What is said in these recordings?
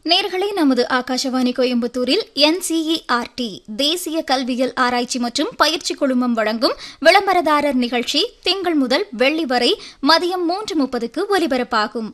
நேர்களே நமது ஆகாஷவாணி கோயம்புத்தூரில் என்சிஇஆர்டி தேசிய கல்வியல் ஆராய்ச்சி மற்றும் பயிற்சி குழுமம் வழங்கும் விளம்பரதாரர் நிகழ்ச்சி திங்கள் முதல் வெள்ளி வரை மதியம் மூன்று முப்பதுக்கு ஒலிபரப்பாகும்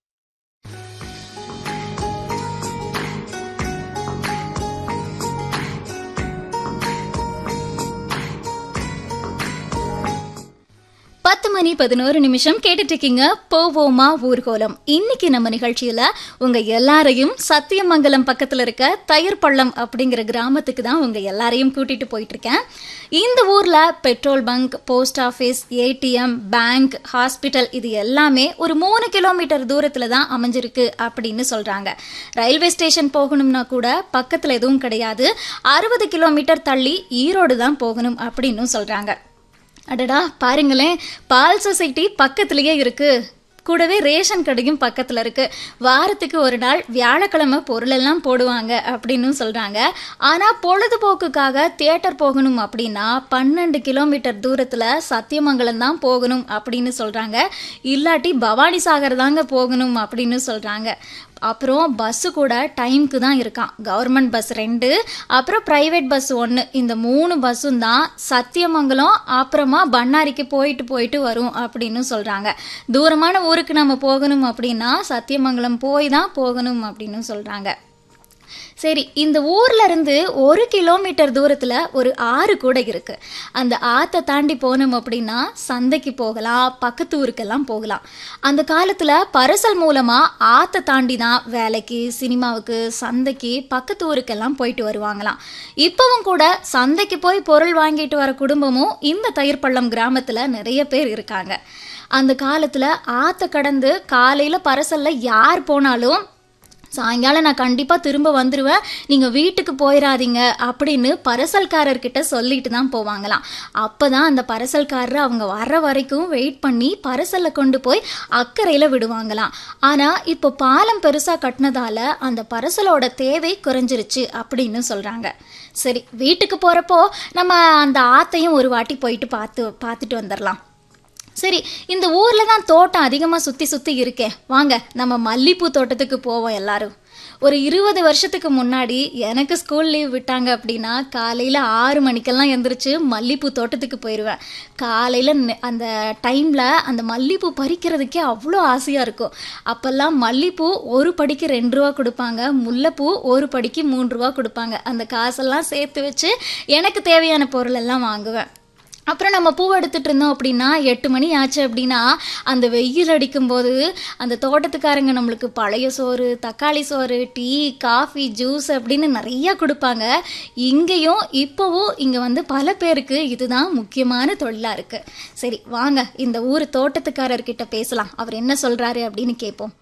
பத்து மணி பதினோரு நிமிஷம் கேட்டுட்டு இருக்கீங்க போவோமா ஊர்கோலம் இன்னைக்கு நம்ம நிகழ்ச்சியில உங்க எல்லாரையும் சத்தியமங்கலம் பக்கத்துல இருக்க தயிர் பள்ளம் அப்படிங்கிற கிராமத்துக்கு தான் உங்க எல்லாரையும் கூட்டிட்டு போயிட்டு இருக்கேன் இந்த ஊர்ல petrol bunk post office ATM bank hospital இது எல்லாமே ஒரு மூணு கிலோமீட்டர் தூரத்துல தான் அமைஞ்சிருக்கு அப்படின்னு சொல்றாங்க ரயில்வே ஸ்டேஷன் போகணும்னா கூட பக்கத்துல எதுவும் கிடையாது அறுபது கிலோமீட்டர் தள்ளி ஈரோடு தான் போகணும் அப்படின்னு சொல்றாங்க அடடா பாருங்களேன் பால் சொசைட்டி பக்கத்துலயே இருக்கு கூடவே ரேஷன் கடையும் பக்கத்தில் இருக்கு வாரத்துக்கு ஒரு நாள் வியாழக்கிழமை பொருளெல்லாம் போடுவாங்க அப்படின்னு சொல்றாங்க ஆனால் பொழுதுபோக்குக்காக தியேட்டர் போகணும் அப்படின்னா பன்னெண்டு கிலோமீட்டர் தூரத்தில் சத்தியமங்கலம் தான் போகணும் அப்படின்னு சொல்றாங்க இல்லாட்டி பவானி சாகர் தாங்க போகணும் அப்படின்னு சொல்றாங்க அப்புறம் பஸ்ஸு கூட டைம்க்கு தான் இருக்கான் கவர்மெண்ட் பஸ் ரெண்டு அப்புறம் ப்ரைவேட் பஸ் ஒன்று இந்த மூணு பஸ்ஸும் தான் சத்தியமங்கலம் அப்புறமா பண்ணாரிக்கு போயிட்டு போயிட்டு வரும் அப்படின்னு சொல்கிறாங்க தூரமான ஊருக்கு நம்ம போகணும் அப்படின்னா சத்தியமங்கலம் போய் தான் போகணும் அப்படின்னு சொல்கிறாங்க சரி இந்த ஊர்ல இருந்து ஒரு கிலோமீட்டர் தூரத்துல ஒரு ஆறு கூட இருக்கு அந்த ஆத்தை தாண்டி போனோம் அப்படின்னா சந்தைக்கு போகலாம் பக்கத்து ஊருக்கெல்லாம் போகலாம் அந்த காலத்துல பரிசல் மூலமா ஆத்தை தாண்டி தான் வேலைக்கு சினிமாவுக்கு சந்தைக்கு பக்கத்து ஊருக்கெல்லாம் போயிட்டு வருவாங்களாம் இப்பவும் கூட சந்தைக்கு போய் பொருள் வாங்கிட்டு வர குடும்பமும் இந்த தயிர்பள்ளம் கிராமத்துல நிறைய பேர் இருக்காங்க அந்த காலத்துல ஆத்தை கடந்து காலையில பரசல்ல யார் போனாலும் சாயங்காலம் நான் கண்டிப்பாக திரும்ப வந்துடுவேன் நீங்கள் வீட்டுக்கு போயிடாதீங்க அப்படின்னு பரசல்காரர்கிட்ட சொல்லிட்டு தான் போவாங்களாம் அப்போ தான் அந்த பரசல்காரர் அவங்க வர்ற வரைக்கும் வெயிட் பண்ணி பரசலை கொண்டு போய் அக்கறையில் விடுவாங்களாம் ஆனால் இப்போ பாலம் பெருசாக கட்டினதால அந்த பரசலோட தேவை குறைஞ்சிருச்சு அப்படின்னு சொல்கிறாங்க சரி வீட்டுக்கு போகிறப்போ நம்ம அந்த ஆத்தையும் ஒரு வாட்டி போயிட்டு பார்த்து பார்த்துட்டு வந்துடலாம் சரி இந்த ஊரில் தான் தோட்டம் அதிகமாக சுற்றி சுற்றி இருக்கே வாங்க நம்ம மல்லிப்பூ தோட்டத்துக்கு போவோம் எல்லாரும் ஒரு இருபது வருஷத்துக்கு முன்னாடி எனக்கு ஸ்கூல் லீவ் விட்டாங்க அப்படின்னா காலையில் ஆறு மணிக்கெல்லாம் எந்திரிச்சு மல்லிப்பூ தோட்டத்துக்கு போயிடுவேன் காலையில் அந்த டைமில் அந்த மல்லிப்பூ பறிக்கிறதுக்கே அவ்வளோ ஆசையாக இருக்கும் அப்போல்லாம் மல்லிப்பூ ஒரு படிக்கு ரெண்டு ரூபா கொடுப்பாங்க முல்லைப்பூ ஒரு படிக்கு மூணு ரூபா கொடுப்பாங்க அந்த காசெல்லாம் சேர்த்து வச்சு எனக்கு தேவையான பொருள் எல்லாம் வாங்குவேன் அப்புறம் நம்ம பூ எடுத்துட்டு இருந்தோம் அப்படின்னா எட்டு மணி ஆச்சு அப்படின்னா அந்த வெயில் அடிக்கும்போது அந்த தோட்டத்துக்காரங்க நம்மளுக்கு பழைய சோறு தக்காளி சோறு டீ காஃபி ஜூஸ் அப்படின்னு நிறைய கொடுப்பாங்க இங்கேயும் இப்போவும் இங்கே வந்து பல பேருக்கு இதுதான் முக்கியமான தொழிலாக இருக்குது சரி வாங்க இந்த ஊர் தோட்டத்துக்காரர்கிட்ட பேசலாம் அவர் என்ன சொல்கிறாரு அப்படின்னு கேட்போம்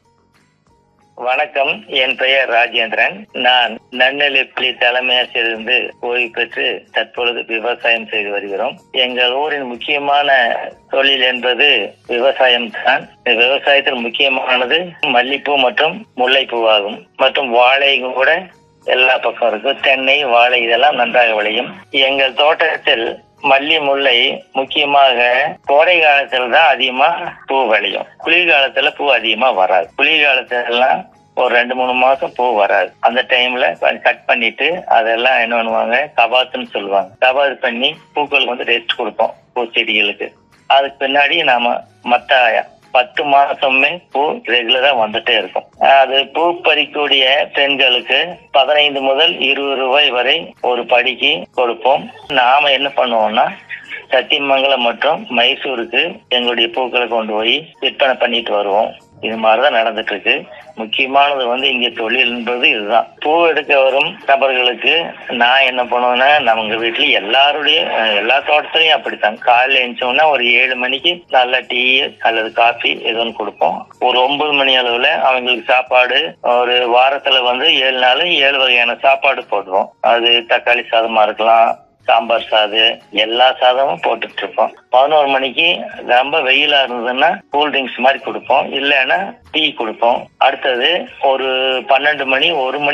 வணக்கம் என் பெயர் ராஜேந்திரன் நான் நன்னெல்லிப்பள்ளி தலைமை ஆசிரியரிலிருந்து ஓய்வு பெற்று தற்பொழுது விவசாயம் செய்து வருகிறோம் எங்கள் ஊரின் முக்கியமான தொழில் என்பது விவசாயம் தான் இந்த விவசாயத்தில் முக்கியமானது மல்லிப்பூ மற்றும் முல்லைப்பூ ஆகும் மற்றும் வாழை கூட எல்லா பக்கம் இருக்கும் தென்னை வாழை இதெல்லாம் நன்றாக விளையும் எங்கள் தோட்டத்தில் மல்லி முல்லை முக்கியமாக கோடை காலத்துல தான் அதிகமா பூ விளையும் குளிர்காலத்துல பூ அதிகமா வராது குளிர்காலத்துல ஒரு ரெண்டு மூணு மாசம் பூ வராது அந்த டைம்ல கட் பண்ணிட்டு அதெல்லாம் என்ன பண்ணுவாங்க கபாத்துன்னு சொல்லுவாங்க கபாத் பண்ணி பூக்களுக்கு வந்து ரெஸ்ட் கொடுப்போம் பூச்செடிகளுக்கு அதுக்கு பின்னாடி நாம மத்த பத்து மாசமே பூ ரெகுலரா வந்துட்டே இருக்கும் அது பூ பறிக்கூடிய பெண்களுக்கு பதினைந்து முதல் இருபது ரூபாய் வரை ஒரு படிக்கு கொடுப்போம் நாம என்ன பண்ணுவோம்னா சத்தியமங்கலம் மற்றும் மைசூருக்கு எங்களுடைய பூக்களை கொண்டு போய் விற்பனை பண்ணிட்டு வருவோம் இது மாதிரிதான் நடந்துட்டு இருக்கு முக்கியமானது வந்து இங்க தொழில் என்பது இதுதான் பூ எடுக்க வரும் நபர்களுக்கு நான் என்ன பண்ணுவேன்னா நம்ம வீட்டுல எல்லாருடைய எல்லா தோட்டத்திலையும் அப்படித்தான் காலையில எழுந்தோம்னா ஒரு ஏழு மணிக்கு நல்ல டீ அல்லது காஃபி ஏதோ ஒன்று கொடுப்போம் ஒரு ஒன்பது மணி அளவுல அவங்களுக்கு சாப்பாடு ஒரு வாரத்துல வந்து ஏழு நாள் ஏழு வகையான சாப்பாடு போடுவோம் அது தக்காளி சாதமா இருக்கலாம் சாம்பார் சாதம் எல்லா சாதமும் போட்டுட்டு இருப்போம் பதினோரு மணிக்கு ரொம்ப வெயிலா இருந்ததுன்னா கூல் ட்ரிங்க்ஸ் மாதிரி கொடுப்போம் இல்லைன்னா டீ கொடுப்போம் அடுத்தது ஒரு பன்னெண்டு மணி ஒரு மணி